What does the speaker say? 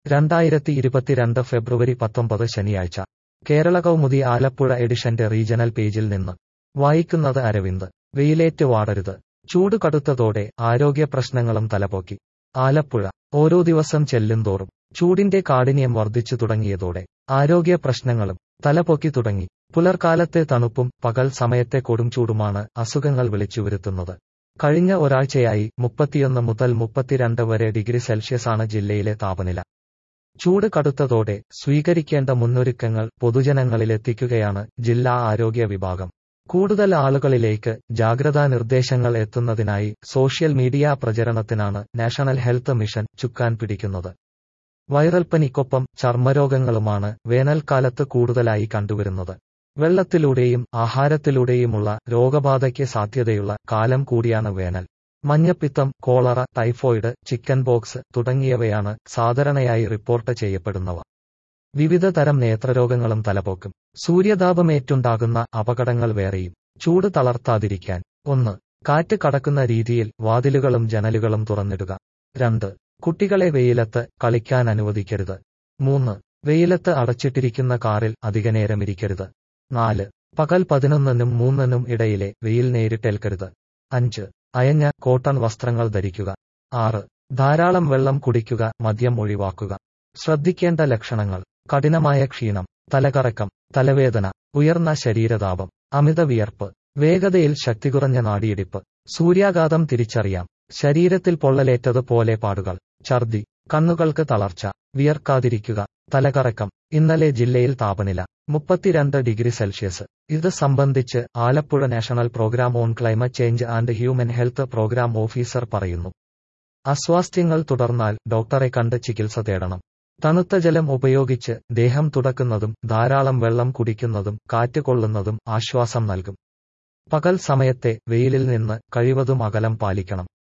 രണ്ടായിരത്തി ഇരുപത്തിരണ്ട് ഫെബ്രുവരി പത്തൊമ്പത് ശനിയാഴ്ച കേരള കൗമുദി ആലപ്പുഴ എഡിഷന്റെ റീജണൽ പേജിൽ നിന്ന് വായിക്കുന്നത് അരവിന്ദ് വെയിലേറ്റ് വാടരുത് ചൂട് കടുത്തതോടെ ആരോഗ്യ പ്രശ്നങ്ങളും തലപൊക്കി ആലപ്പുഴ ഓരോ ദിവസം ചെല്ലുന്തോറും ചൂടിന്റെ കാഠിന്യം വർദ്ധിച്ചു തുടങ്ങിയതോടെ ആരോഗ്യ പ്രശ്നങ്ങളും തലപൊക്കി തുടങ്ങി പുലർക്കാലത്തെ തണുപ്പും പകൽ സമയത്തെ കൊടുംചൂടുമാണ് അസുഖങ്ങൾ വിളിച്ചുവരുത്തുന്നത് കഴിഞ്ഞ ഒരാഴ്ചയായി മുപ്പത്തിയൊന്ന് മുതൽ മുപ്പത്തിരണ്ട് വരെ ഡിഗ്രി സെൽഷ്യസാണ് ജില്ലയിലെ താപനില ചൂട് കടുത്തതോടെ സ്വീകരിക്കേണ്ട മുന്നൊരുക്കങ്ങൾ പൊതുജനങ്ങളിലെത്തിക്കുകയാണ് ജില്ലാ ആരോഗ്യ വിഭാഗം കൂടുതൽ ആളുകളിലേക്ക് ജാഗ്രതാ നിർദ്ദേശങ്ങൾ എത്തുന്നതിനായി സോഷ്യൽ മീഡിയ പ്രചരണത്തിനാണ് നാഷണൽ ഹെൽത്ത് മിഷൻ ചുക്കാൻ പിടിക്കുന്നത് വൈറൽ പനിക്കൊപ്പം ചർമ്മരോഗങ്ങളുമാണ് വേനൽക്കാലത്ത് കൂടുതലായി കണ്ടുവരുന്നത് വെള്ളത്തിലൂടെയും ആഹാരത്തിലൂടെയുമുള്ള രോഗബാധയ്ക്ക് സാധ്യതയുള്ള കാലം കൂടിയാണ് വേനൽ മഞ്ഞപ്പിത്തം കോളറ ടൈഫോയിഡ് ചിക്കൻ ബോക്സ് തുടങ്ങിയവയാണ് സാധാരണയായി റിപ്പോർട്ട് ചെയ്യപ്പെടുന്നവ വിവിധ തരം നേത്രരോഗങ്ങളും തലപോക്കും സൂര്യതാപമേറ്റുണ്ടാകുന്ന അപകടങ്ങൾ വേറെയും ചൂട് തളർത്താതിരിക്കാൻ ഒന്ന് കാറ്റ് കടക്കുന്ന രീതിയിൽ വാതിലുകളും ജനലുകളും തുറന്നിടുക രണ്ട് കുട്ടികളെ വെയിലത്ത് കളിക്കാൻ അനുവദിക്കരുത് മൂന്ന് വെയിലത്ത് അടച്ചിട്ടിരിക്കുന്ന കാറിൽ അധികനേരമിരിക്കരുത് നാല് പകൽ പതിനൊന്നിനും മൂന്നിനും ഇടയിലെ വെയിൽ നേരിട്ടേൽക്കരുത് അഞ്ച് അയഞ്ഞ കോട്ടൺ വസ്ത്രങ്ങൾ ധരിക്കുക ആറ് ധാരാളം വെള്ളം കുടിക്കുക മദ്യം ഒഴിവാക്കുക ശ്രദ്ധിക്കേണ്ട ലക്ഷണങ്ങൾ കഠിനമായ ക്ഷീണം തലകറക്കം തലവേദന ഉയർന്ന ശരീരതാപം അമിത വിയർപ്പ് വേഗതയിൽ ശക്തി കുറഞ്ഞ നാടിയിടിപ്പ് സൂര്യാഘാതം തിരിച്ചറിയാം ശരീരത്തിൽ പൊള്ളലേറ്റത് പോലെ പാടുകൾ ഛർദി കണ്ണുകൾക്ക് തളർച്ച വിയർക്കാതിരിക്കുക തലകറക്കം ഇന്നലെ ജില്ലയിൽ താപനില മുപ്പത്തിരണ്ട് ഡിഗ്രി സെൽഷ്യസ് ഇത് സംബന്ധിച്ച് Alappuzha National Program on Climate Change and Human Health Program Officer പറയുന്നു അസ്വാസ്ഥ്യങ്ങൾ തുടർന്നാൽ ഡോക്ടറെ കണ്ട് ചികിത്സ തേടണം തണുത്ത ജലം ഉപയോഗിച്ച് ദേഹം തുടക്കുന്നതും ധാരാളം വെള്ളം കുടിക്കുന്നതും കാറ്റ് കൊള്ളുന്നതും ആശ്വാസം നൽകും പകൽ സമയത്തെ വെയിലിൽ നിന്ന് കഴിവതും അകലം പാലിക്കണം